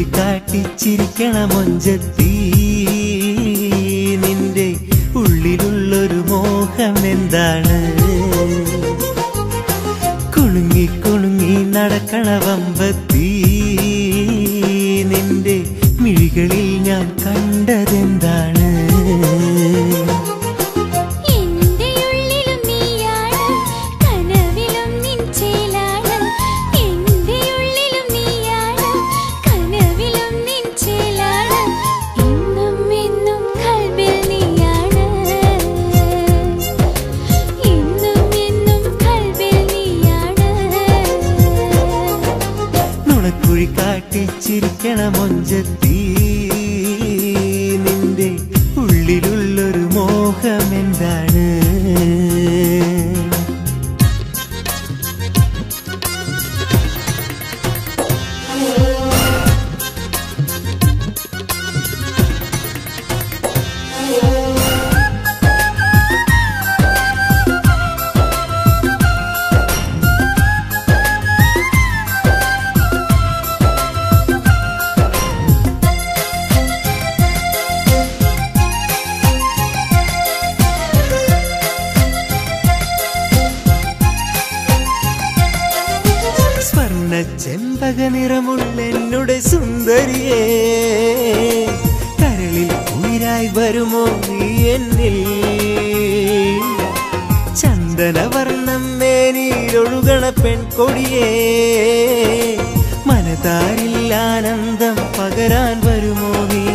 നുണക്കുഴി കാട്ടിച്ചിരിക്കണ മൊഞ്ചത്തി നിന്റെ ഉള്ളിലുള്ളൊരു മോഹം എന്താണ് കുണുങ്ങി കുണുങ്ങി നടക്കണ വമ്പത്തി നിന്റെ മിഴികളിൽ ഞാൻ കണ്ടതെന്താണ് എന്റെ ഉള്ളിലും നീയാണ് കനവിലും നിൻ ചേലാണ് എന്റെ ഉള്ളിലും നീയാണ് കനവിലും നിൻ ചേലാണ് എന്നും എന്നും കൽബിൽ നീയാണ് എന്നും എന്നും കൽബിൽ നീയാണ് നുണക്കുഴി കാട്ടിച്ചിരിക്കണ മൊഞ്ചത്തി നിന്റെ ഉള്ളിലുള്ളൊരു മോഹം എന്താണ് സ്വർണ്ണ ചെമ്പക നിറമുള്ള എന്നുടെ സുന്ദരിയേ കരളിൽ ഉയരായി വരുമോ നീ എന്നിൽ ചന്ദനവർണ്ണം മേനിയിലൊഴുകണ പെൺകൊടിയേ മനതാരിൽ ആനന്ദം പകരാൻ വരുമോ നീ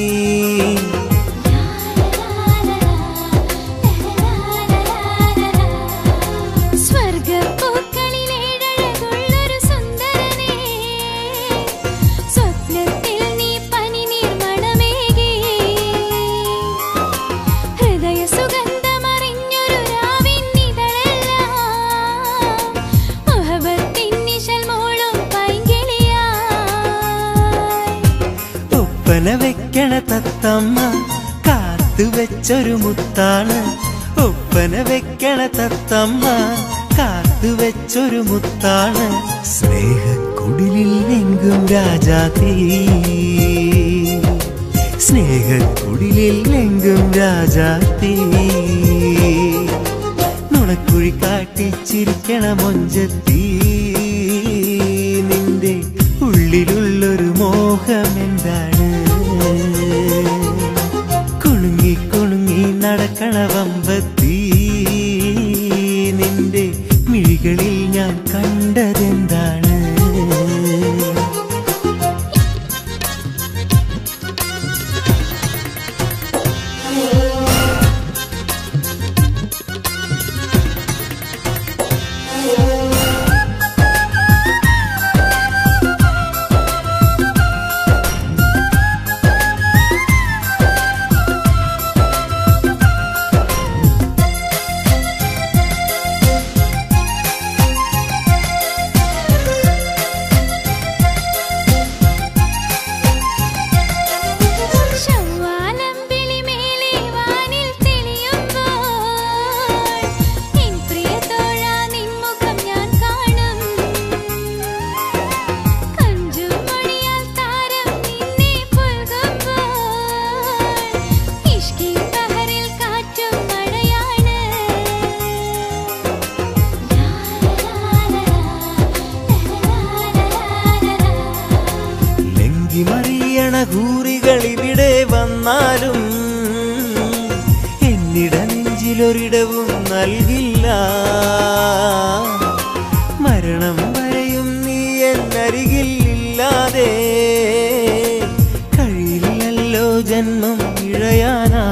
സ്വർഗപ്പൂക്കളിലേഴഴകുള്ളൊരു സുന്ദരനേ സ്വപ്നത്തിൽ നീ പനിനീർ മണമേകി ഹൃദയ സുഗന്ധമറിഞ്ഞൊരു രാവിന്നിതളെല്ലാം മുഹബത്തിൻ നിശൽ മോളും പൈങ്കിളിയായി ഒപ്പന വെക്കണ തത്തമ്മ കാത്തു വെച്ചൊരു മുത്താണ് ഒപ്പന വെക്കണ തത്തമ്മ കാത്തു വെച്ചൊരു മുത്താണ് സ്നേഹക്കുടിലിൽ എങ്കും രാജാതീ സ്നേഹക്കുടിലിൽ എങ്കും രാജാതീ നുണക്കുഴി കാട്ടിച്ചിരിക്കണ മൊഞ്ചത്തി നിന്റെ ഉള്ളിലുള്ളൊരു മോഹം എന്താണ് കുണുങ്ങി കുണുങ്ങി നടക്കണ വമ്പത്തി നിന്റെ മിഴികളിൽ ഞാൻ കണ്ടതെന്താണ് ശവ്വാലമ്പിളി മേലെ വാനിൽ തെളിയുമ്പോൾ എൻ പ്രിയതോഴാ നിൻ മുഖം ഞാൻ കാണും കഞ്ചും മണിയാൽ താരം നിന്നെ പുൽകുമ്പോൾ ഇഷ്കിൻ ബഹറിൽ കാറ്റും മഴയാണ് ലെങ്കി മറിയണ കൂറികൾ ഇവിടെ വന്നാലും എന്നിട നെഞ്ചിലൊരിടവും നൽകില്ല മരണം വരെയും നീ എന്നരികിൽ ഇല്ലാതെ കഴിയില്ലല്ലോ ജന്മം ഇഴയാനാ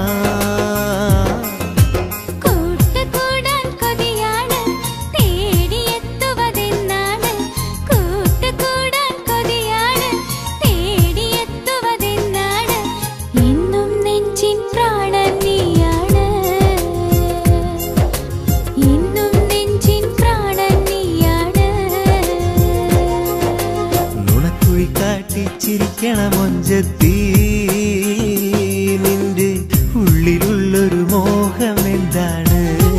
കൂട്ടുകൂടാൻ കൊതിയാണ് തേടിയെത്തുവതെന്നാണ് കൂട്ടുകൂടാൻ കൊതിയാണ് തേടിയെത്തുവതെന്നാണ് ഇന്നും നെഞ്ചിൻ പ്രാണൻ നീയാണ് ഇന്നും നെഞ്ചിൻ പ്രാണൻ നീയാണ് നുണക്കുഴി കാട്ടിച്ചിരിക്കണ മൊഞ്ചത്തി നിന്റെ ഉള്ളിലുള്ളൊരു മോഹം എന്താണ്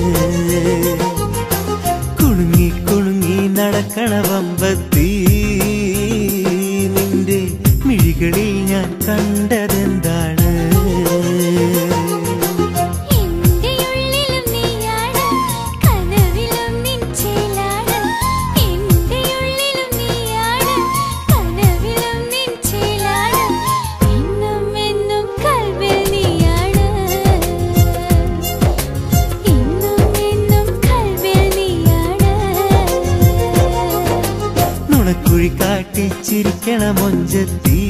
കുണുങ്ങി കുണുങ്ങി നടക്കണ വമ്പത്തി നിന്റെ മിഴികൾ മിഴികളിൽ ഞാൻ കണ്ടതെന്താണ് എന്റെ ഉള്ളിലും നീയാണ് കനവിലും നിൻ ചേലാണ് എന്റെ ഉള്ളിലും നീയാണ് കനവിലും നിൻ ചേലാണ് എന്നും എന്നും കൽവിൽ നീയാണ് എന്നും എന്നും കൽവിൽ നീയാണ് നുണക്കുഴി കാട്ടി ചിരിക്കണ മൊഞ്ചത്തി